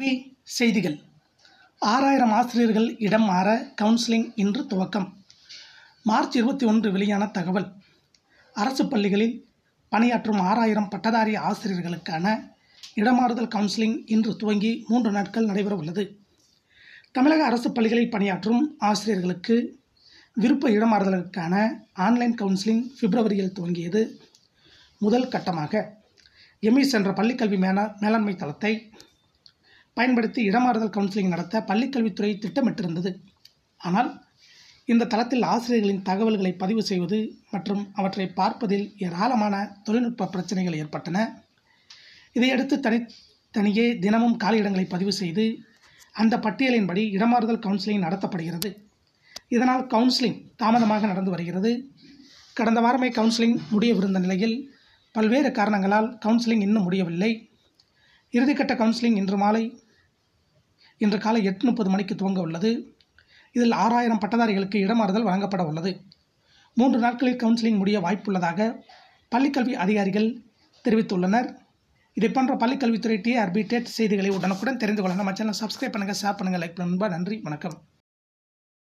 B செய்திகள் ஆறாயிரம் ஆசிரியர்கள் இடம் மாற கவுன்சிலிங் இன்று துவக்கம் மார்ச் இருபத்தி ஒன்று வெளியான தகவல் அரசு பள்ளிகளில் பணியாற்றும் ஆறாயிரம் பட்டதாரி ஆசிரியர்களுக்கான இடமாறுதல் கவுன்சிலிங் இன்று துவங்கி மூன்று நாட்கள் நடைபெற உள்ளது தமிழக அரசு பள்ளிகளில் பணியாற்றும் ஆசிரியர்களுக்கு விருப்ப இடமாறுதலுக்கான ஆன்லைன் கவுன்சிலிங் பிப்ரவரியில் துவங்கியது முதல் கட்டமாக எமிஸ் என்ற பள்ளிக்கல்வி மேலா மேலாண்மை தளத்தை பயன்படுத்தி இடமாறுதல் கவுன்சிலிங் நடத்த பள்ளிக்கல்வித்துறை திட்டமிட்டிருந்தது ஆனால் இந்த தளத்தில் ஆசிரியர்களின் தகவல்களை பதிவு செய்வது மற்றும் அவற்றை பார்ப்பதில் ஏராளமான தொழில்நுட்ப பிரச்சனைகள் ஏற்பட்டன இதையடுத்து தனி தனியே தினமும் காலியிடங்களை பதிவு செய்து அந்த பட்டியலின்படி இடமாறுதல் கவுன்சிலிங் நடத்தப்படுகிறது இதனால் கவுன்சிலிங் தாமதமாக நடந்து வருகிறது கடந்த வாரமே கவுன்சிலிங் முடியவிருந்த நிலையில் பல்வேறு காரணங்களால் கவுன்சிலிங் இன்னும் முடியவில்லை இறுதிக்கட்ட கவுன்சிலிங் இன்று மாலை இன்று காலை எட்டு முப்பது மணிக்கு துவங்க உள்ளது இதில் ஆறாயிரம் பட்டதாரிகளுக்கு இடமாறுதல் வழங்கப்பட உள்ளது மூன்று நாட்களில் கவுன்சிலிங் முடிய வாய்ப்புள்ளதாக பள்ளிக்கல்வி அதிகாரிகள் தெரிவித்துள்ளனர் இதை போன்ற பள்ளிக்கல்வித்துறை டிஆர்பி டெட் செய்திகளை உடனுக்குடன் தெரிந்து கொள்ள நம்ம சேனல் சப்ஸ்கிரைப் பண்ணுங்கள் ஷேர் பண்ணுங்கள் லைக் பண்ணுங்கள் நன்றி வணக்கம்